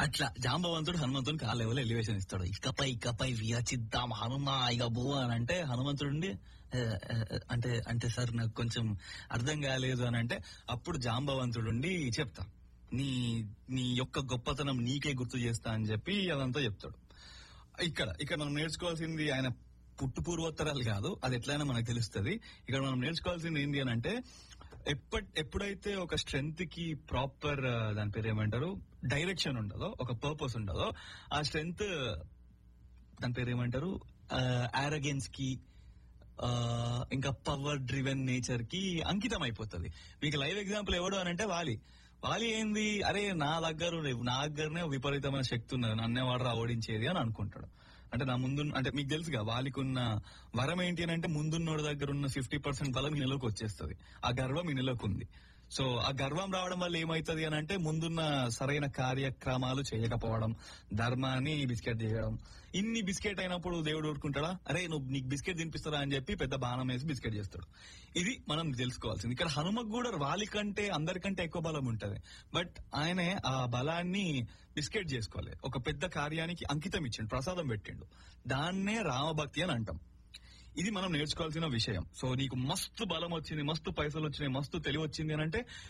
అట్లా జాంబవంతుడు హనుమంతుడికి ఆ లెవెల్ ఎలివేషన్ ఇస్తాడు ఇకపై ఇకపై విరచిద్దాం హనుమ ఇక బో అని అంటే హనుమంతుడు అంటే అంటే సార్ నాకు కొంచెం అర్థం కాలేదు అని అంటే అప్పుడు జాంబవంతుడుండి చెప్తా నీ నీ యొక్క గొప్పతనం నీకే గుర్తు చేస్తా అని చెప్పి అదంతా చెప్తాడు ఇక్కడ ఇక్కడ మనం నేర్చుకోవాల్సింది ఆయన పుట్టు పూర్వోత్తరాలు కాదు అది ఎట్లయినా మనకు తెలుస్తుంది ఇక్కడ మనం నేర్చుకోవాల్సింది ఏంటి అని అంటే ఎప్పటి ఎప్పుడైతే ఒక స్ట్రెంగ్త్ కి ప్రాపర్ దాని పేరు ఏమంటారు డైరెక్షన్ ఉండదో ఒక పర్పస్ ఉండదో ఆ స్ట్రెంగ్త్ దాని పేరు ఏమంటారు ఆరగెన్స్ కి ఆ, ఇంకా పవర్ డ్రివెన్ నేచర్ కి అంకితం అయిపోతుంది మీకు లైవ్ ఎగ్జాంపుల్ ఎవడు అని అంటే వాలి వాలి ఏంది అరే నా దగ్గర నా దగ్గరనే విపరీతమైన శక్తి ఉన్నది నన్నే వాడరా ఓడించేది అని అనుకుంటాడు అంటే నా ముందు అంటే మీకు తెలుసుగా వాలికి ఉన్న వరం ఏంటి అని అంటే ముందున్నోడి దగ్గర ఉన్న ఫిఫ్టీ పర్సెంట్ బలం ఈ నెలకు వచ్చేస్తుంది ఆ గర్వం ఈ నెలకు ఉంది సో ఆ గర్వం రావడం వల్ల ఏమైతుంది అని అంటే ముందున్న సరైన కార్యక్రమాలు చేయకపోవడం ధర్మాన్ని బిస్కెట్ చేయడం ఇన్ని బిస్కెట్ అయినప్పుడు దేవుడు ఊరుకుంటాడా అరే నువ్వు నీకు బిస్కెట్ తినిపిస్తారా అని చెప్పి పెద్ద బాణం వేసి బిస్కెట్ చేస్తాడు ఇది మనం తెలుసుకోవాల్సింది ఇక్కడ హనుమకు కూడా వాలి కంటే అందరికంటే ఎక్కువ బలం ఉంటది బట్ ఆయనే ఆ బలాన్ని బిస్కెట్ చేసుకోవాలి ఒక పెద్ద కార్యానికి అంకితం ఇచ్చిండు ప్రసాదం పెట్టిండు దాన్నే రామభక్తి అని అంటాం ఇది మనం నేర్చుకోవాల్సిన విషయం సో నీకు మస్తు బలం వచ్చింది మస్తు పైసలు వచ్చినాయి మస్తు తెలివి వచ్చింది అని అంటే